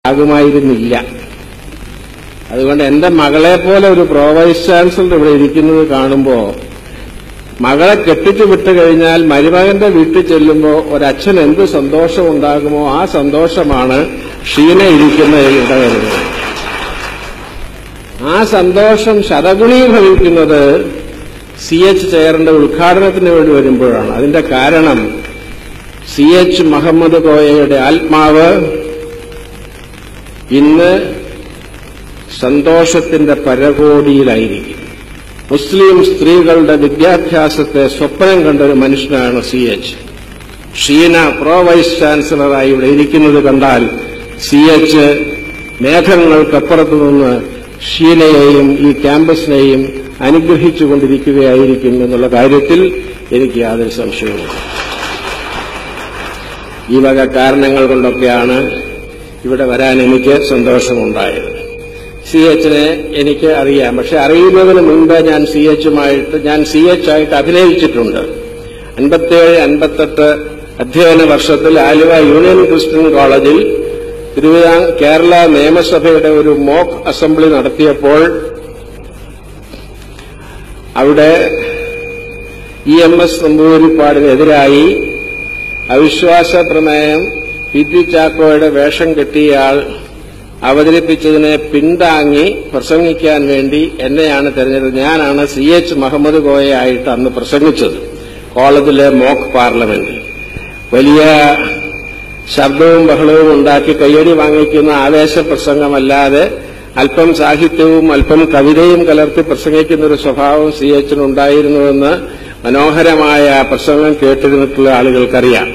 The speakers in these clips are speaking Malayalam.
ആകുമായിരുന്നില്ല അതുകൊണ്ട് എന്റെ മകളെ പോലെ ഒരു പ്രോ വൈസ് ചാൻസലർ ഇവിടെ ഇരിക്കുന്നത് കാണുമ്പോൾ മകളെ കെട്ടിച്ചു വിട്ടു കഴിഞ്ഞാൽ മരുമകന്റെ വീട്ടിൽ ചെല്ലുമ്പോൾ ഒരച്ഛൻ എന്ത് സന്തോഷം ഉണ്ടാകുമോ ആ സന്തോഷമാണ് ഷീന ഇരിക്കുന്ന ഇടവരുന്നത് ആ സന്തോഷം ശതഗുണീഭവിക്കുന്നത് സി എച്ച് ചെയറിന്റെ ഉദ്ഘാടനത്തിന് വേണ്ടി വരുമ്പോഴാണ് അതിന്റെ കാരണം സി എച്ച് മുഹമ്മദ് കോയയുടെ ആത്മാവ് ഇന്ന് സന്തോഷത്തിന്റെ പരകോടിയിലായിരിക്കും മുസ്ലിം സ്ത്രീകളുടെ വിദ്യാഭ്യാസത്തെ സ്വപ്നം കണ്ട ഒരു മനുഷ്യനാണ് C H Sheena pro vice ചാൻസലറായി ഇവിടെ ഇരിക്കുന്നത് കണ്ടാൽ സി എച്ച് മേഘങ്ങൾക്കപ്പുറത്തു നിന്ന് ഷീനയെയും ഈ ക്യാമ്പസിനെയും അനുഗ്രഹിച്ചുകൊണ്ടിരിക്കുകയായിരിക്കും എന്നുള്ള കാര്യത്തിൽ എനിക്ക് യാതൊരു സംശയവുമില്ല ഈ വക കാരണങ്ങൾ കൊണ്ടൊക്കെയാണ് ഇവിടെ വരാൻ എനിക്ക് സന്തോഷമുണ്ടായത് സി എച്ചിനെ എനിക്ക് അറിയാം പക്ഷെ അറിയുന്നതിന് മുൻപ് ഞാൻ സി എച്ചുമായിട്ട് ഞാൻ സി എച്ച് ആയിട്ട് അഭിനയിച്ചിട്ടുണ്ട് അൻപത്തിയേഴ് അൻപത്തെട്ട് അധ്യയന വർഷത്തിൽ ആലുവ യൂണിയൻ ക്രിസ്ത്യൻ കോളേജിൽ തിരുവിതാം കേരള നിയമസഭയുടെ ഒരു മോക്ക് അസംബ്ലി നടത്തിയപ്പോൾ അവിടെ ഇ എം എസ് നമ്പൂതിരിപ്പാടിനെതിരായി അവിശ്വാസ പ്രമേയം പി ടി ചാക്കോയുടെ വേഷം കെട്ടിയയാൾ അവതരിപ്പിച്ചതിനെ പിന്താങ്ങി പ്രസംഗിക്കാൻ വേണ്ടി എന്നെയാണ് തെരഞ്ഞെടുത്തത് ഞാനാണ് സി എച്ച് മുഹമ്മദ് കോയയായിട്ട് അന്ന് പ്രസംഗിച്ചത് കോളേജിലെ മോക്ക് പാർലമെന്റിൽ വലിയ ശബ്ദവും ബഹളവും ഉണ്ടാക്കി കയ്യടി വാങ്ങിക്കുന്ന ആവേശ പ്രസംഗമല്ലാതെ അല്പം സാഹിത്യവും അല്പം കവിതയും കലർത്തി പ്രസംഗിക്കുന്ന ഒരു സ്വഭാവം സി എച്ചിനുണ്ടായിരുന്നുവെന്ന് മനോഹരമായ ആ പ്രസംഗം കേട്ടിരുന്നിട്ടുള്ള ആളുകൾക്കറിയാം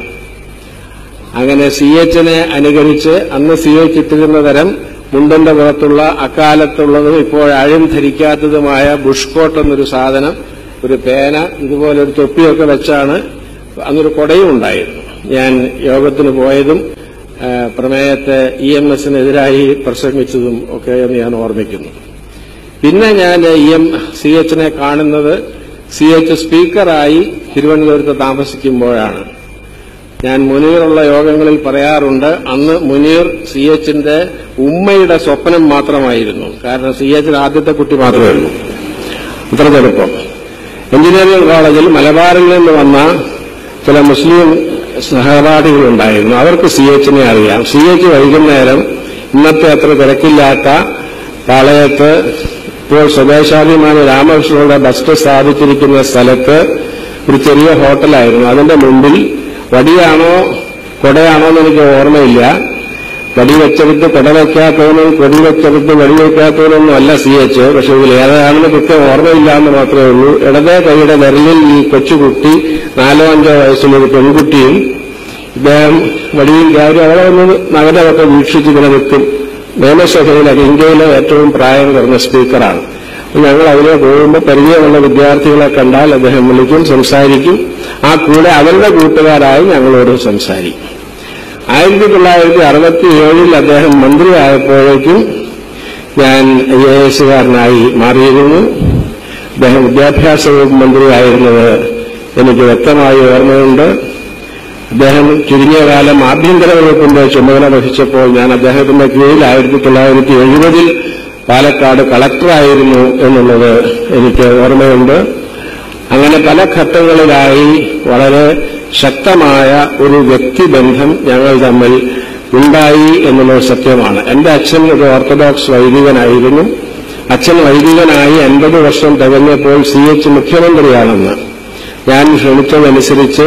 അങ്ങനെ സി എച്ചിനെ അനുകരിച്ച് അന്ന് സി എച്ച് ഇട്ടിരുന്ന തരം മുണ്ടന്റെ പുറത്തുള്ള അക്കാലത്തുള്ളതും ഇപ്പോൾ അഴും ധരിക്കാത്തതുമായ ബുഷ്കോട്ട് എന്നൊരു സാധനം ഒരു പേന ഇതുപോലെ ഒരു തൊപ്പിയൊക്കെ വെച്ചാണ് അന്നൊരു കൊടയും ഉണ്ടായിരുന്നു ഞാൻ യോഗത്തിന് പോയതും ആ, പ്രമേയത്തെ ഇ എം എസിനെതിരായി പ്രസംഗിച്ചതും ഒക്കെ എന്ന് ഞാൻ ഓർമ്മിക്കുന്നു പിന്നെ ഞാൻ ഇ എം സി എച്ചിനെ കാണുന്നത് സി എച്ച് സ്പീക്കറായി തിരുവനന്തപുരത്ത് താമസിക്കുമ്പോഴാണ് ഞാൻ മുനീറുള്ള യോഗങ്ങളിൽ പറയാറുണ്ട് അന്ന് മുനീർ സി എച്ചിന്റെ ഉമ്മയുടെ സ്വപ്നം മാത്രമായിരുന്നു കാരണം സി എച്ചിന് ആദ്യത്തെ കുട്ടി മാത്രമേ ഉള്ളൂ അത്ര ചെറുപ്പം എഞ്ചിനീയറിംഗ് കോളേജിൽ മലബാറിൽ നിന്ന് വന്ന ചില മുസ്ലിം സഹപാഠികളുണ്ടായിരുന്നു അവർക്ക് സി എച്ചിനെ അറിയാം സി എച്ച് വൈകുന്നേരം ഇന്നത്തെ അത്ര തിരക്കില്ലാത്ത പാളയത്ത് ഇപ്പോൾ സ്വദേശാഭിമാനി രാമകൃഷ്ണയുടെ ബസ് സ്ഥാപിച്ചിരിക്കുന്ന സ്ഥലത്ത് ഒരു ചെറിയ ഹോട്ടലായിരുന്നു അതിന്റെ മുമ്പിൽ വടിയാണോ കൊടയാണോ എന്ന് എനിക്ക് ഓർമ്മയില്ല വടി വെച്ചെടുത്ത് കൊട വയ്ക്കാത്തവനും കൊടി വെച്ചെടുത്ത് വടി വയ്ക്കാത്തവനൊന്നും അല്ല സി എച്ച് പക്ഷെ ഇതിൽ ഏതാണെന്ന് കൃത്യം ഓർമ്മയില്ല എന്ന് മാത്രമേ ഉള്ളൂ ഇടതേ കൈയുടെ വിരലിൽ ഈ കൊച്ചുകുട്ടി നാലോ അഞ്ചോ വയസ്സുള്ളൊരു പെൺകുട്ടിയും ഇദ്ദേഹം വടിയും കാര്യം അവിടെ വന്ന് നഗരമൊക്കെ വീക്ഷിച്ച് ഇങ്ങനെ നിൽക്കും നിയമസഭയിൽ അത് ഇന്ത്യയിലെ ഏറ്റവും പ്രായം കുറഞ്ഞ സ്പീക്കറാണ് അപ്പോൾ ഞങ്ങൾ അതിലെ പോകുമ്പോൾ പരിചയമുള്ള വിദ്യാർത്ഥികളെ കണ്ടാൽ അദ്ദേഹം വിളിക്കും സംസാരിക്കും ആ കൂടെ അവരുടെ കൂട്ടുകാരായി ഞങ്ങളോട് സംസാരിക്കും ആയിരത്തി തൊള്ളായിരത്തി അറുപത്തി ഏഴിൽ അദ്ദേഹം മന്ത്രിയായപ്പോഴേക്കും ഞാൻ ഐ എ എസുകാരനായി മാറിയിരുന്നു അദ്ദേഹം വിദ്യാഭ്യാസ വകുപ്പ് മന്ത്രിയായിരുന്നത് എനിക്ക് വ്യക്തമായി ഓർമ്മയുണ്ട് അദ്ദേഹം ചുരുങ്ങിയ കാലം ആഭ്യന്തര വകുപ്പിന്റെ ചുമതല വഹിച്ചപ്പോൾ ഞാൻ അദ്ദേഹത്തിന്റെ കീഴിൽ ആയിരത്തി തൊള്ളായിരത്തി എഴുപതിൽ പാലക്കാട് കളക്ടറായിരുന്നു എന്നുള്ളത് എനിക്ക് ഓർമ്മയുണ്ട് അങ്ങനെ പല ഘട്ടങ്ങളിലായി വളരെ ശക്തമായ ഒരു വ്യക്തിബന്ധം ഞങ്ങൾ തമ്മിൽ ഉണ്ടായി എന്നുള്ളത് സത്യമാണ് എന്റെ അച്ഛൻ ഒരു ഓർത്തഡോക്സ് വൈദികനായിരുന്നു അച്ഛൻ വൈദികനായി അൻപത് വർഷം തികഞ്ഞപ്പോൾ സി എച്ച് മുഖ്യമന്ത്രിയാണെന്ന് ഞാൻ ക്ഷണിച്ചതനുസരിച്ച്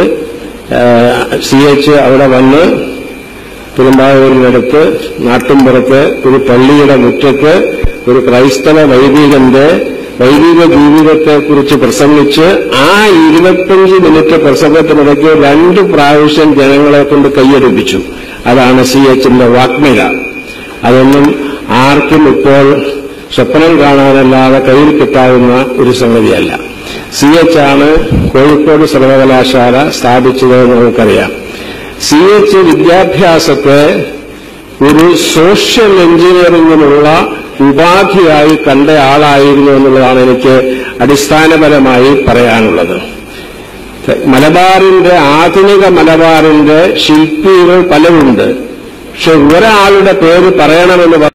സി എച്ച് അവിടെ വന്ന് പെരുമ്പാവൂരിനടുത്ത് നാട്ടിൻപുറത്ത് ഒരു പള്ളിയുടെ മുറ്റത്ത് ഒരു ക്രൈസ്തവ വൈദികന്റെ വൈദിക ജീവിതത്തെക്കുറിച്ച് പ്രസംഗിച്ച് ആ ഇരുപത്തഞ്ച് മിനിറ്റ് പ്രസംഗത്തിനിടയ്ക്ക് രണ്ട് പ്രാവശ്യം ജനങ്ങളെ കൊണ്ട് കൈയടിപ്പിച്ചു അതാണ് സി എച്ചിന്റെ വാഗ്മിക അതൊന്നും ആർക്കും ഇപ്പോൾ സ്വപ്നം കാണാനല്ലാതെ കയ്യിൽ കിട്ടാവുന്ന ഒരു സംഗതിയല്ല സി എച്ച് ആണ് കോഴിക്കോട് സർവകലാശാല സ്ഥാപിച്ചത് എന്ന് നമുക്കറിയാം സി എച്ച് വിദ്യാഭ്യാസത്തെ ഒരു സോഷ്യൽ എഞ്ചിനീയറിംഗിനുള്ള ഉപാധിയായി കണ്ട ആളായിരുന്നു എന്നുള്ളതാണ് എനിക്ക് അടിസ്ഥാനപരമായി പറയാനുള്ളത് മലബാറിന്റെ ആധുനിക മലബാറിന്റെ ശില്പികൾ പലരുണ്ട് പക്ഷെ ഒരാളുടെ പേര് പറയണമെന്ന്